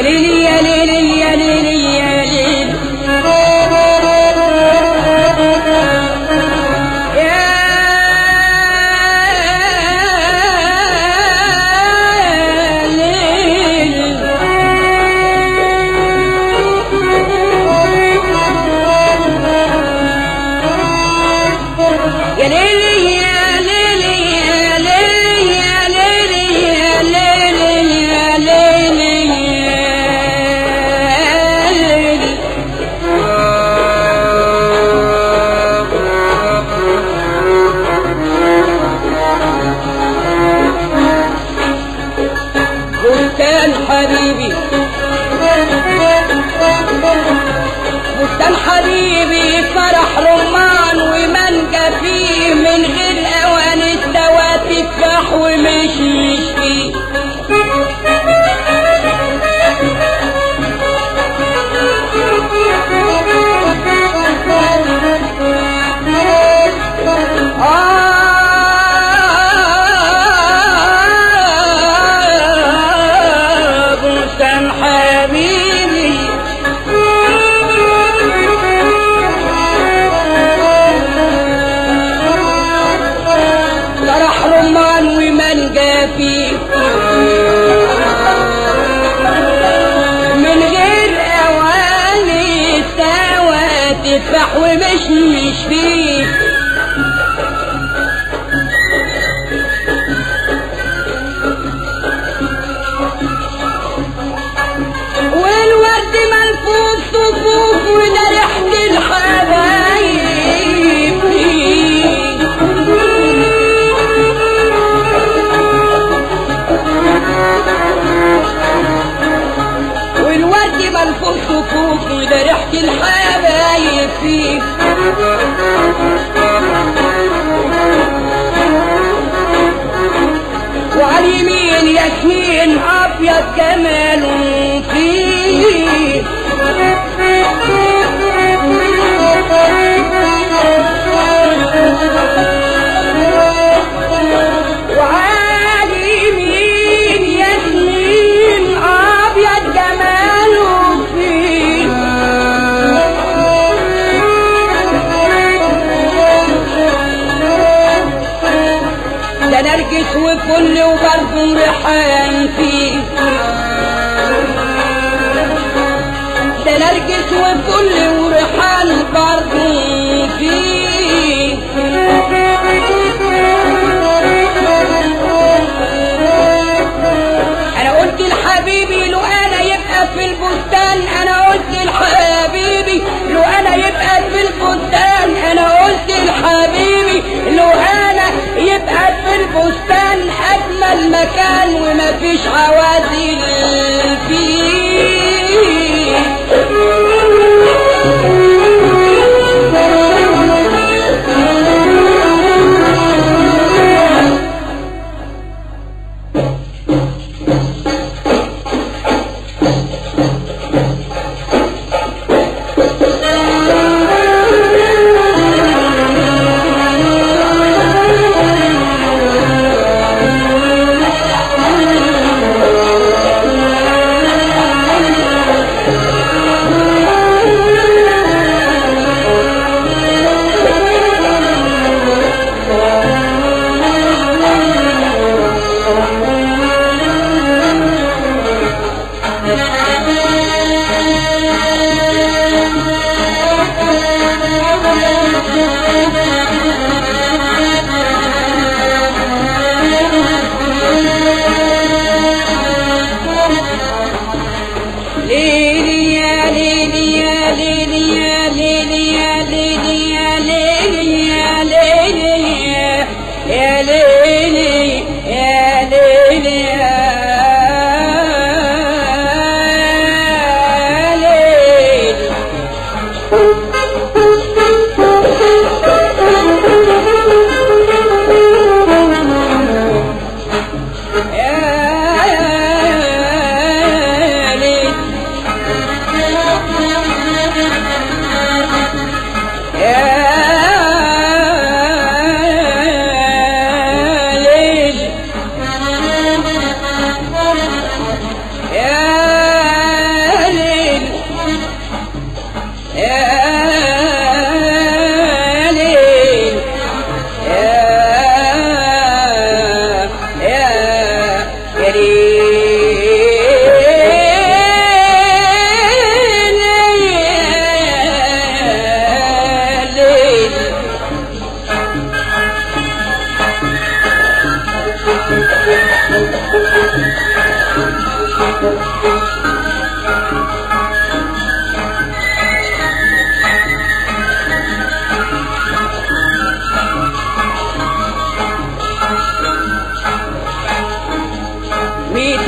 ليلي يا ليلي يا ليلي يا ليلي يا ليل يا ليلي يا ليلي يا ليلي يا ليلي يا ليلي يا ليلي يا ليلي بستان حبيبي بستان حبيبي فرح رمان ومانجا فيه من غير اوان استوى تفاح ومش مش فيه آه بستان حبيبي فرح رمان ومانجا فيه من غير اواني سوا تفاح ومش مش فيه والورد ملفوف صفوف وده ريحة الحبايب والورد ملفوف صفوف وده ريحة الحبايب فيه وعلى اليمين ياسمين ابيض جمال فيه وعلى اليمين ياسمين ابيض جمال فيه ده نرجس وفل وبرضه ريحان فيه ده نرجس وفل وريحان برضه فيه انا قلت لحبيبي لو انا يبقى في البستان انا قلت لحبيبي لو انا يبقى في البستان انا قلت لحبيبي لو انا يبقى في البستان اجمل مكان ومفيش عوازل فيه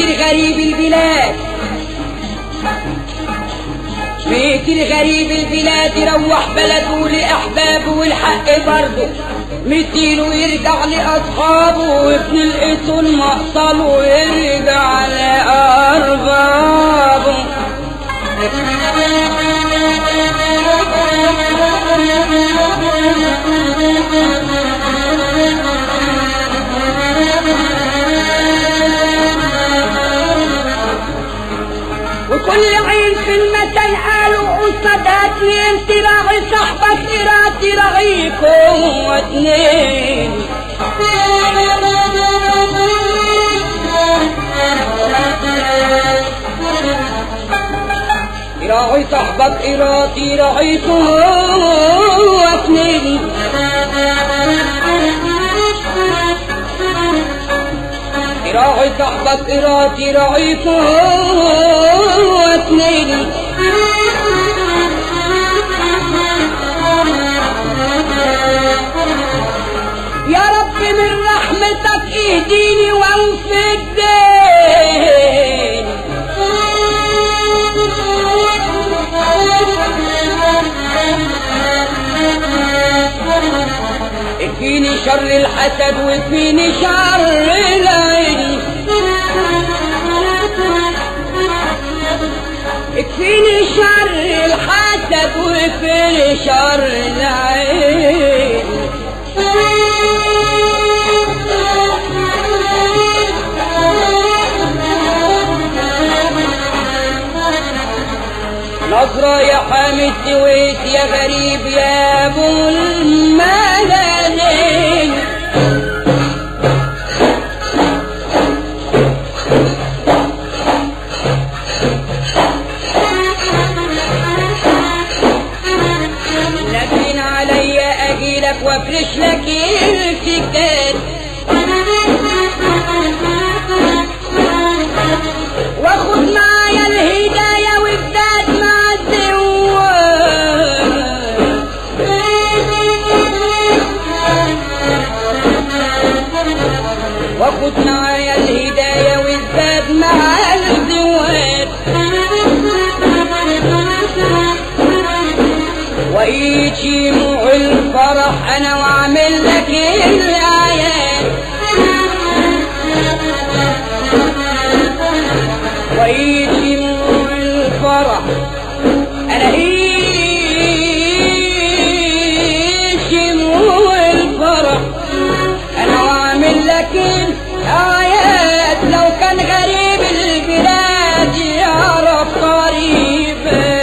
الغريب البلاد بيت الغريب البلاد يروح بلده لأحبابه والحق برضه مثيله يرجع لأصحابه وابن القيتون مقصله ويرجع لأربابه وكل عين في المثل قالوا قصدات انت راعي صاحبك قراتي رغيكم واتنين راعي صاحبك قراتي رغيكم واتنين راعي صاحبك قراتي رعيكم واتنين يا رب من رحمتك اهديني وانفي الدين اكفيني شر الحسد واكفيني شر العين اكفيني شر الحسد واكفيني شر العين نظرة يا حامد سويت يا غريب يا ابو الملالين لكن عليا اجيلك وافرش لك السكات واخد معايا الهداية وابدأت مع الزوار واخد معايا الهداية وابدأت مع الزوار ويجي مع الفرح انا واعمل لك الاعياد ويجي مع الفرح انا يجي مع الفرح انا واعمل لك الاعياد لو كان غريب البلاد يعرف قريبا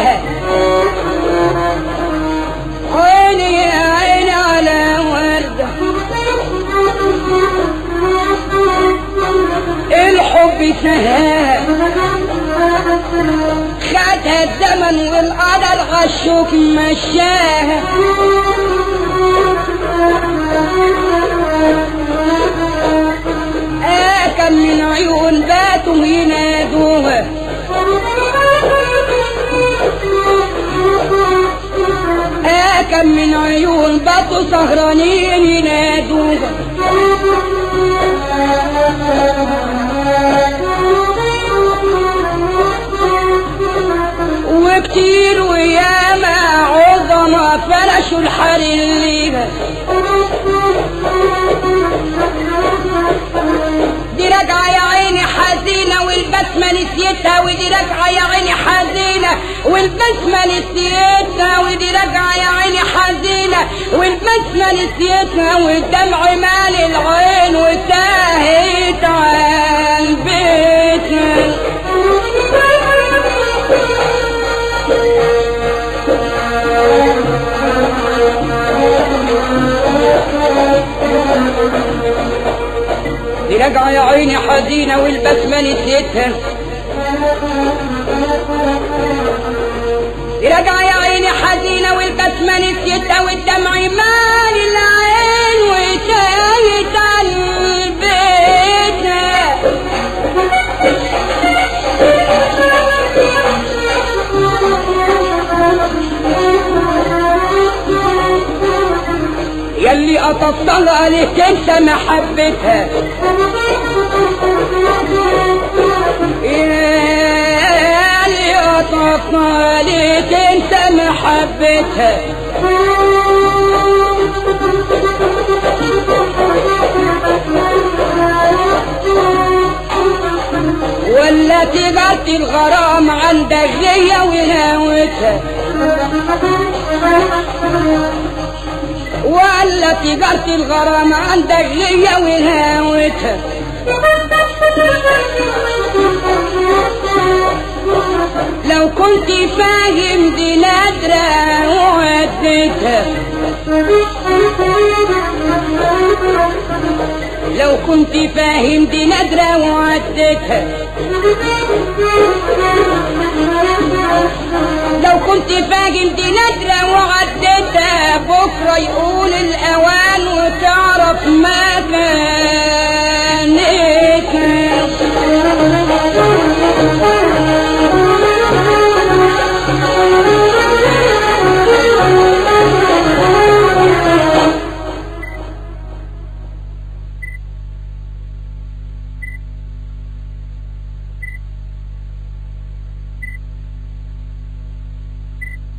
سهاها عيني يا عيني على وردة الحب سهاها خدها الزمن والقدر غشوك مشاها آه كم من عيون باتوا ينادوها آه كم من عيون باتوا سهرانين ينادوها وكتير وياما عظمة فرشوا الحرير ليها دي راجعة يا عيني حزينة والبسمة نسيتها ودي راجعة يا عيني حزينة والبسمة نسيتها ودي راجعة يا عيني حزينة والبسمة نسيتها والدمع مال العين وتاهت عن بيتنا دي راجعة يا عيني حزينة والبسمة نسيتها دي راجعة يا عيني حزينة والبسمة نسيتها والدمع مال العين وتايت عن بيتها يلي قطفتها عليك انت محبتها يلي قطفتها عليك انت محبتها ولا تجارة الغرام عندك هي وهاوتها ولا تجارة الغرام عندك هي وهاوتها لو كنت فاهم دي نادرة ووديتها لو كنت فاهم دي نادرة ووديتها لو كنت فاهم دي نادرة وعدتها بكرة يقول الأوان